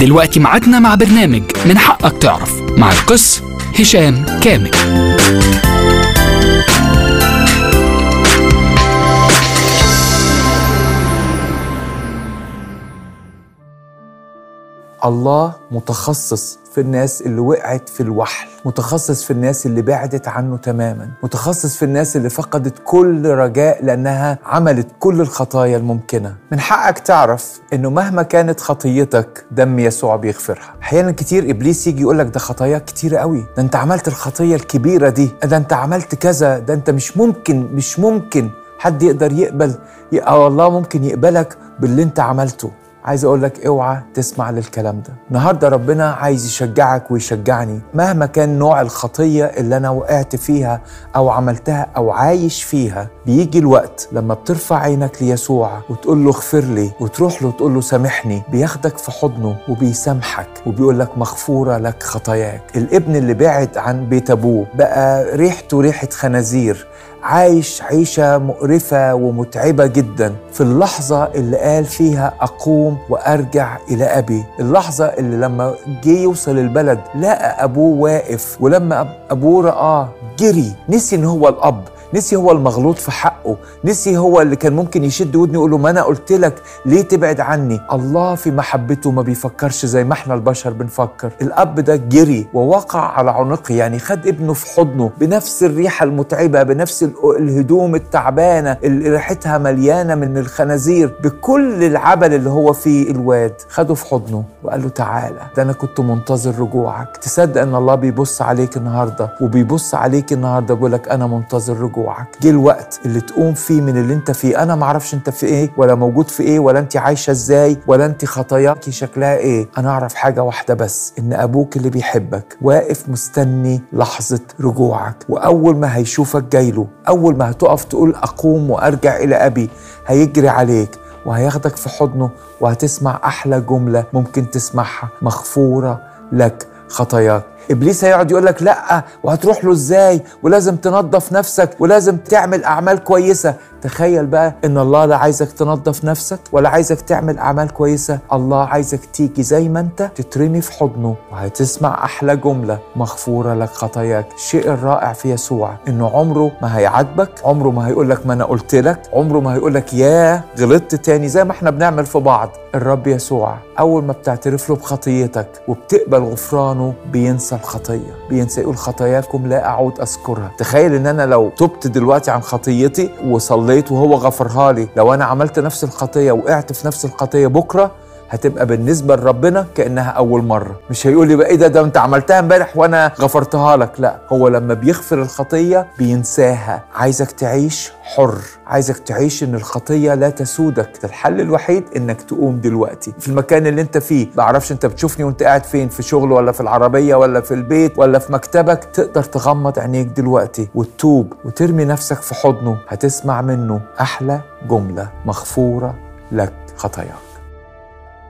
دلوقتي ميعادنا مع برنامج من حقك تعرف مع القس هشام كامل الله متخصص في الناس اللي وقعت في الوحل متخصص في الناس اللي بعدت عنه تماما متخصص في الناس اللي فقدت كل رجاء لأنها عملت كل الخطايا الممكنة من حقك تعرف أنه مهما كانت خطيتك دم يسوع بيغفرها أحيانا كتير إبليس يجي يقولك ده خطاياك كتيرة قوي ده أنت عملت الخطية الكبيرة دي ده أنت عملت كذا ده أنت مش ممكن مش ممكن حد يقدر يقبل أو الله ممكن يقبلك باللي أنت عملته عايز اقول لك اوعى تسمع للكلام ده النهارده ربنا عايز يشجعك ويشجعني مهما كان نوع الخطيه اللي انا وقعت فيها او عملتها او عايش فيها بيجي الوقت لما بترفع عينك ليسوع وتقول له اغفر لي وتروح له تقول له سامحني بياخدك في حضنه وبيسامحك وبيقول لك مغفوره لك خطاياك الابن اللي بعد عن بيت ابوه بقى ريحته ريحه خنازير عايش عيشة مقرفة ومتعبة جدا في اللحظة اللي قال فيها أقوم وأرجع إلى أبي اللحظة اللي لما جه يوصل البلد لقى أبوه واقف ولما أبوه رآه جري نسي إن هو الأب نسي هو المغلوط في حقه نسي هو اللي كان ممكن يشد ودني يقول له ما انا قلت لك ليه تبعد عني الله في محبته ما بيفكرش زي ما احنا البشر بنفكر الاب ده جري ووقع على عنقه يعني خد ابنه في حضنه بنفس الريحه المتعبه بنفس الهدوم التعبانه اللي ريحتها مليانه من الخنازير بكل العبل اللي هو فيه الواد خده في حضنه وقال له تعالى ده انا كنت منتظر رجوعك تصدق ان الله بيبص عليك النهارده وبيبص عليك النهارده بيقول لك انا منتظر رجوعك رجوعك جه الوقت اللي تقوم فيه من اللي انت فيه انا معرفش انت في ايه ولا موجود في ايه ولا انت عايشه ازاي ولا انت خطاياكي شكلها ايه انا اعرف حاجه واحده بس ان ابوك اللي بيحبك واقف مستني لحظه رجوعك واول ما هيشوفك جايله اول ما هتقف تقول اقوم وارجع الى ابي هيجري عليك وهياخدك في حضنه وهتسمع احلى جمله ممكن تسمعها مغفوره لك خطاياك ابليس هيقعد يقول لك لا وهتروح له ازاي ولازم تنظف نفسك ولازم تعمل اعمال كويسه تخيل بقى ان الله لا عايزك تنظف نفسك ولا عايزك تعمل اعمال كويسه الله عايزك تيجي زي ما انت تترمي في حضنه وهتسمع احلى جمله مغفوره لك خطاياك الشيء الرائع في يسوع انه عمره ما هيعاتبك عمره ما هيقول لك ما انا قلت لك عمره ما هيقول لك يا غلطت تاني زي ما احنا بنعمل في بعض الرب يسوع اول ما بتعترف له بخطيتك وبتقبل غفرانه بينسى الخطيه بينسى يقول خطاياكم لا اعود اذكرها تخيل ان انا لو تبت دلوقتي عن خطيتي وصليت وهو غفرها لي لو انا عملت نفس الخطيه وقعت في نفس الخطيه بكره هتبقى بالنسبه لربنا كانها اول مره مش هيقول لي بقى ايه ده ده انت عملتها امبارح وانا غفرتها لك لا هو لما بيغفر الخطيه بينساها عايزك تعيش حر عايزك تعيش ان الخطيه لا تسودك الحل الوحيد انك تقوم دلوقتي في المكان اللي انت فيه بعرفش انت بتشوفني وانت قاعد فين في شغل ولا في العربيه ولا في البيت ولا في مكتبك تقدر تغمض عينيك دلوقتي وتتوب وترمي نفسك في حضنه هتسمع منه احلى جمله مغفوره لك خطاياك